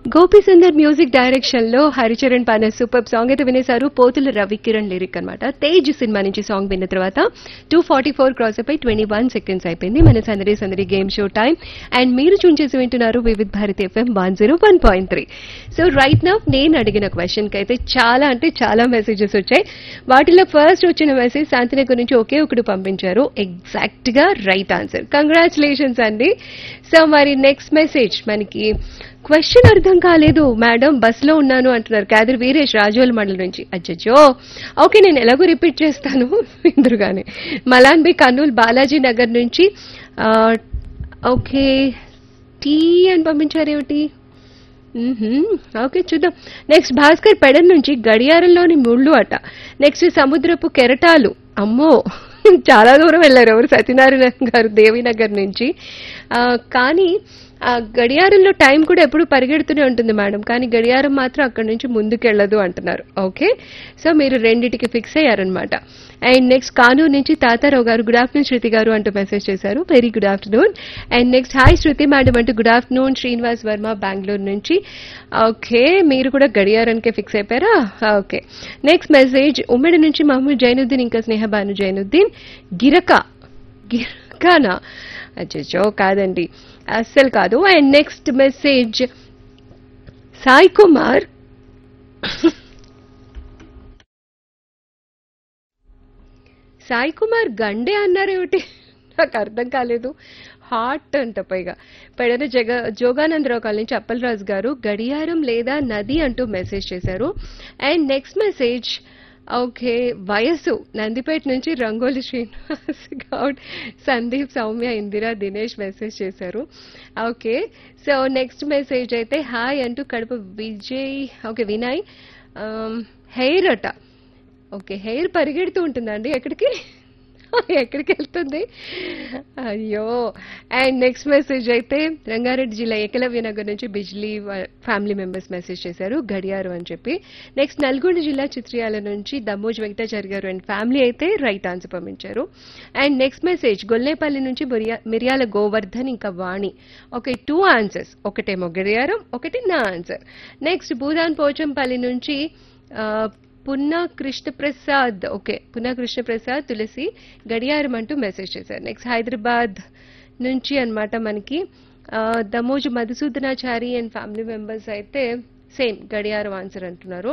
Gopi Sundar music direction లో హరిచరణ్ పాన super song అయితే వినేశారు పోతుల రవికిరణ్ లిరిక్ అన్నమాట తేజ్ సినిమా నుంచి సాంగ్ విన్న తర్వాత టూ ఫార్టీ ఫోర్ క్రాస్ అయిపోయి ట్వంటీ వన్ సెకండ్స్ అయిపోయింది మన సందడి సందడి గేమ్ షో టైం అండ్ మీరు చూన్ చేసి వింటున్నారు Vividh Bharati FM one zero one point three so right now నేను అడిగిన క్వశ్చన్ కి అయితే చాలా అంటే చాలా మెసేజెస్ వచ్చాయి వాటిలో ఫస్ట్ వచ్చిన మెసేజ్ శాంతిని గురించి ఒకే ఒకటి పంపించారు ఎగ్జాక్ట్ గా రైట్ ఆన్సర్ కంగ్రాచులేషన్స్ అండి సో మరి నెక్స్ట్ మెసేజ్ మనకి క్వశ్చన్ అర్థం కాలేదు మేడం బస్సులో ఉన్నాను అంటున్నారు కాదర్ వీరేష్ రాజోల్ మండలి నుంచి అచ్చచ్చో ఓకే నేను ఎలాగో రిపీట్ చేస్తాను ఇందురుగానే మలాన్ బి కర్నూలు బాలాజీ నగర్ నుంచి ఆ, ఓకే టీ అని పంపించారేమిటి మ్మ్హ్మ్. ఓకే చూద్దాం నెక్స్ట్ భాస్కర్ పెడన్ నుంచి గడియారంలోని ముళ్ళు అట నెక్స్ట్ సముద్రపు కెరటాలు అమ్మో చాలా దూరం వెళ్ళారు ఎవరు సత్యనారాయణ గారు దేవీనగర్ నుంచి ఆ, కానీ ఆ గడియారంలో టైం కూడా ఎప్పుడు పరిగెడుతూనే ఉంటుంది మేడం కానీ గడియారం మాత్రం అక్కడి నుంచి ముందుకెళ్ళదు అంటున్నారు ఓకే సో మీరు రెండిటికి ఫిక్స్ అయ్యారనమాట అండ్ నెక్స్ట్ కానూరు నుంచి తాతారావు గారు గుడ్ ఆఫ్టర్నూన్ శృతి గారు అంటూ మెసేజ్ చేశారు very good afternoon and next hi Shruti madam అంటూ గుడ్ ఆఫ్టర్నూన్ శ్రీనివాస్ వర్మ బెంగళూరు నుంచి ఓకే మీరు కూడా గడియారానికే ఫిక్స్ అయిపోయారా ఓకే నెక్స్ట్ మెసేజ్ ఉమ్మడి నుంచి మహమ్మద్ జైనుద్దీన్ ఇంకా స్నేహబాను జైనుద్దీన్ గిరక గిరకానా అచ్చో కాదండి అస్సలు కాదు and next message Sai Kumar Sai Kumar గండే అన్నారేమిటి నాకు అర్థం కాలేదు హాట్ అంట పైగా పెడన జగ జోగానందరావు కాలనీ నుంచి అప్పలరాజు గారు గడియారం లేదా నది అంటూ మెసేజ్ చేశారు అండ్ నెక్స్ట్ మెసేజ్ ఓకే వయస్సు నందిపేట నుంచి రంగోలి శ్రీనివాస్ గౌడ్ సందీప్ సౌమ్య ఇందిరా దినేష్ మెసేజ్ చేశారు ఓకే సో నెక్స్ట్ మెసేజ్ అయితే హాయ్ అంటూ కడప విజయ్ ఓకే వినయ్ హెయిర్ అట ఓకే హెయిర్ పరిగెడుతూ ఉంటుందండి ఎక్కడికి ఎక్కడికి వెళ్తుంది అయ్యో అండ్ నెక్స్ట్ మెసేజ్ అయితే రంగారెడ్డి జిల్లా ఏకలవ్య నగర్ నుంచి బిజ్లీ వా- ఫ్యామిలీ మెంబర్స్ మెసేజ్ చేశారు గడియారం అని చెప్పి నెక్స్ట్ నల్గొండ జిల్లా చిత్రియాల నుంచి దమ్మోజ్ వెంకటాచారి గారు అండ్ ఫ్యామిలీ అయితే రైట్ ఆన్సర్ పంపించారు అండ్ నెక్స్ట్ మెసేజ్ గొల్లేపల్లి నుంచి బొరియా- మిరియాల గోవర్ధన్ ఇంకా వాణి ఓకే టూ ఆన్సర్స్ ఒకటేమో గడియారం ఒకటి నా ఆన్సర్ నెక్స్ట్ భూదాన్ పోచంపల్లి నుంచి ఆ, పున్నా కృష్ణప్రసాద్ ఓకే పున్నా కృష్ణప్రసాద్ తులసి గడియారం అంటూ మెసేజ్ చేశారు నెక్స్ట్ హైదరాబాద్ నుంచి అన్నమాట మనకి ఆ, Damoju Madhusudanachari and family members అయితే సేమ్ గడియారం ఆన్సర్ అంటున్నారు